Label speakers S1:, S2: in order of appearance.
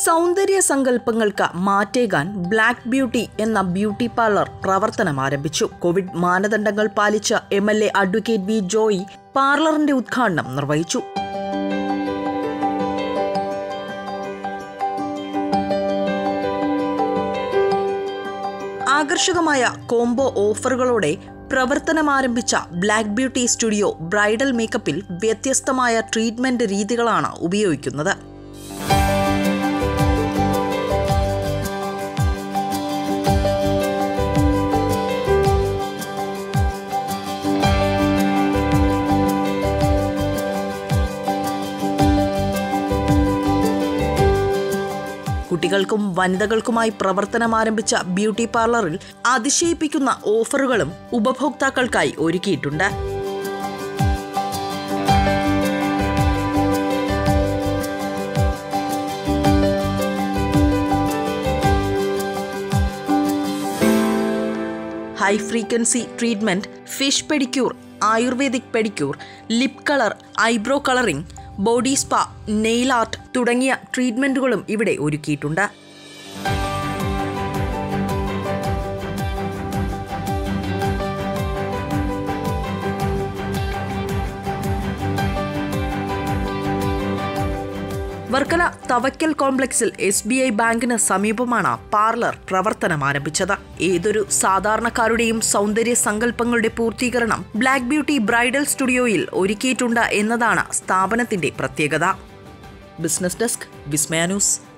S1: സൗന്ദര്യ സങ്കല്പങ്ങൾക്ക് മാറ്റേകാൻ ബ്ലാക്ക് ബ്യൂട്ടി എന്ന ബ്യൂട്ടി പാർലർ പ്രവർത്തനം ആരംഭിച്ചു കോവിഡ് മാനദണ്ഡങ്ങൾ പാലിച്ച M L A advocate V Joy പാർലറിന്റെ ഉദ്ഘാടനം നിർവഹിച്ചു ആകർഷകമായ കോംബോ ഓഫറുകളോടെ പ്രവർത്തനം ആരംഭിച്ച ബ്ലാക്ക് ബ്യൂട്ടി സ്റ്റുഡിയോ ബ്രൈഡൽ മേക്കപ്പിൽ വ്യത്യസ്തമായ ട്രീറ്റ്മെന്റ് രീതികളാണ് ഉപയോഗിക്കുന്നത് കുട്ടികൾക്കും വനിതകൾക്കുമായി പ്രവർത്തനം ആരംഭിച്ച ബ്യൂട്ടി പാർലറിൽ അതിശയിപ്പിക്കുന്ന ഓഫറുകളും ഉപഭോക്താക്കൾക്കായി ഒരുക്കിയിട്ടുണ്ട് high frequency treatment fish pedicure Ayurvedic pedicure lip colour eyebrow colouring body spa nail art തുടങ്ങിയ ട്രീറ്റ്മെന്റുകളും ഇവിടെ ഒരുക്കിയിട്ടുണ്ട് വർക്കല തവക്കൽ കോംപ്ലക്സിൽ എസ് ബി ഐ ബാങ്കിന് സമീപമാണ് പാർലർ പ്രവർത്തനം ആരംഭിച്ചത് ഏതൊരു സാധാരണക്കാരുടെയും സൗന്ദര്യ സങ്കല്പങ്ങളുടെ പൂർത്തീകരണം ബ്ലാക്ക് ബ്യൂട്ടി ബ്രൈഡൽ സ്റ്റുഡിയോയിൽ ഒരുക്കിയിട്ടുണ്ട് എന്നതാണ് സ്ഥാപനത്തിന്റെ പ്രത്യേകത ബിസിനസ് ഡെസ്ക് വിസ്മയ ന്യൂസ്